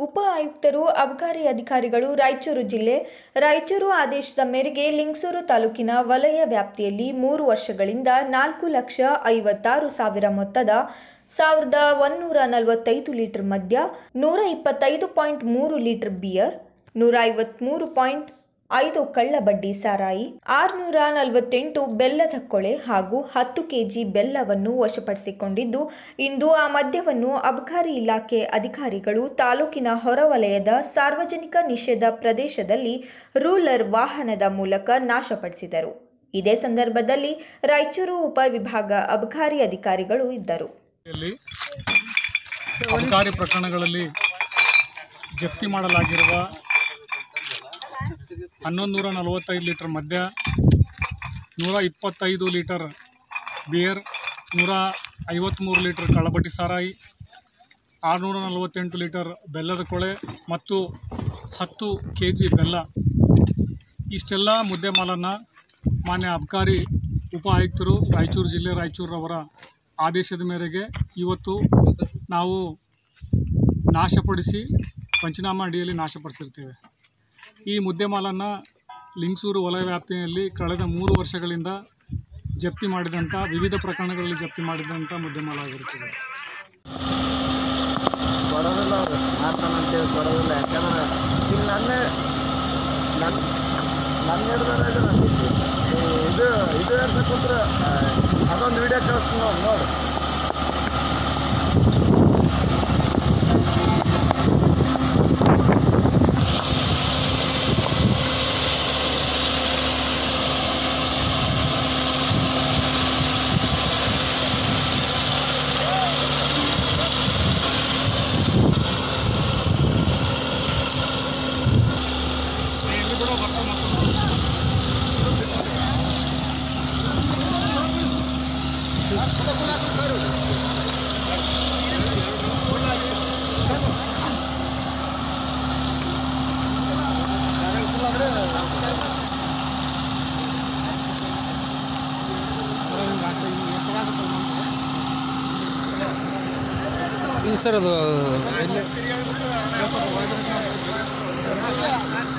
ಉಪ ಆಯುಕ್ತರು ಅಬಕಾರಿ ಅಧಿಕಾರಿಗಳು ರಾಯಚೂರು ಜಿಲ್ಲೆ ರಾಯಚೂರು ಆದೇಶದ ಮೇರೆಗೆ ಲಿಂಗಸೂರು ತಾಲೂಕಿನ ವಲಯ ವ್ಯಾಪ್ತಿಯಲ್ಲಿ ಮೂರು ವರ್ಷಗಳಿಂದ ನಾಲ್ಕು ಲಕ್ಷ ಐವತ್ತಾರು ಸಾವಿರ ಮೊತ್ತದ ಸಾವಿರದ ಒಂನ್ನೂರ ನಲವತ್ತೈದು ಲೀಟರ್ ಮದ್ಯ ನೂರ ಇಪ್ಪತ್ತೈದು ಪಾಯಿಂಟ್ ಮೂರು ಲೀಟರ್ ಬಿಯರ್ ನೂರ ಐವತ್ಮೂರು ಪಾಯಿಂಟ್ ಐದು ಕಳ್ಳ ಬಡ್ಡಿ ಸಾರಾಯಿ ಆರುನೂರ ನಲವತ್ತೆಂಟು ಬೆಲ್ಲದ ಕೊಳೆ ಹಾಗೂ ಹತ್ತು ಕೆಜಿ ಬೆಲ್ಲವನ್ನು ವಶಪಡಿಸಿಕೊಂಡಿದ್ದು ಇಂದು ಆ ಮದ್ಯವನ್ನು ಅಬಕಾರಿ ಇಲಾಖೆ ಅಧಿಕಾರಿಗಳು ತಾಲೂಕಿನ ಹೊರವಲಯದ ಸಾರ್ವಜನಿಕ ನಿಷೇಧ ಪ್ರದೇಶದಲ್ಲಿ ರೂಲರ್ ವಾಹನದ ಮೂಲಕ ನಾಶಪಡಿಸಿದರು ಇದೇ ಸಂದರ್ಭದಲ್ಲಿ ರಾಯಚೂರು ಉಪವಿಭಾಗ ಅಬಕಾರಿ ಅಧಿಕಾರಿಗಳು ಇದ್ದರು ಯಲ್ಲಿ ಅಬಕಾರಿ ಪ್ರಕರಣಗಳಲ್ಲಿ ಜಪ್ತಿ ಮಾಡಲಾಗಿರುವ ಹನ್ನೊಂದು ನೂರ ನಲವತ್ತೈದು ಲೀಟರ್ ಮದ್ಯ ನೂರ ಇಪ್ಪತ್ತೈದು ಲೀಟರ್ ಬಿಯರ್ ನೂರ ಐವತ್ತ್ಮೂರು ಲೀಟರ್ ಕಳ್ಳಬಟ್ಟಿ ಸಾರಾಯಿ ಆರುನೂರ ನಲವತ್ತೆಂಟು ಲೀಟರ್ ಬೆಲ್ಲದ ಕೊಳೆ ಮತ್ತು ಹತ್ತು ಕೆ ಜಿ ಬೆಲ್ಲ ಇಷ್ಟೆಲ್ಲ ಮುದ್ದೆ ಮಾಲನ್ನು ಮಾನ್ಯ ಅಬಕಾರಿ ಉಪ ಆಯುಕ್ತರು ರಾಯಚೂರು ಜಿಲ್ಲೆ ರಾಯಚೂರವರ ಆದೇಶದ ಮೇರೆಗೆ ಇವತ್ತು ನಾವು ನಾಶಪಡಿಸಿ ಪಂಚನಾಮ ಅಡಿಯಲ್ಲಿ ನಾಶಪಡಿಸಿರ್ತೇವೆ ಈ ಮುದ್ದೆ ಮಾಲನ್ನು ಲಿಂಗಸೂರು ವಲಯ ವ್ಯಾಪ್ತಿಯಲ್ಲಿ ಕಳೆದ ಮೂರು ವರ್ಷಗಳಿಂದ ಜಪ್ತಿ ಮಾಡಿದಂಥ ವಿವಿಧ ಪ್ರಕರಣಗಳಲ್ಲಿ ಜಪ್ತಿ ಮಾಡಿದಂಥ ಮುದ್ದೆ ಮಾಲ ಆಗಿರುತ್ತದೆ ಕೊಡೋದಿಲ್ಲ ಅವ್ರು ಮಾಡ್ತಾನಂತೇಳಿ ಕೊಡೋದಿಲ್ಲ ಯಾಕಂದ್ರೆ ಈಗ ನನ್ನ ನನ್ನ ನನ್ನ ಹಿಡ್ದಾರ ಇದು ಇದು ಏರ್ಸಕ್ಕೆ ಕೂತ್ರೆ ಅದೊಂದು ವಿಡಿಯೋ ಕಳಿಸ್ತೀನಿ ನೋಡಿ ನೋಡು ಸರ್ ಅದು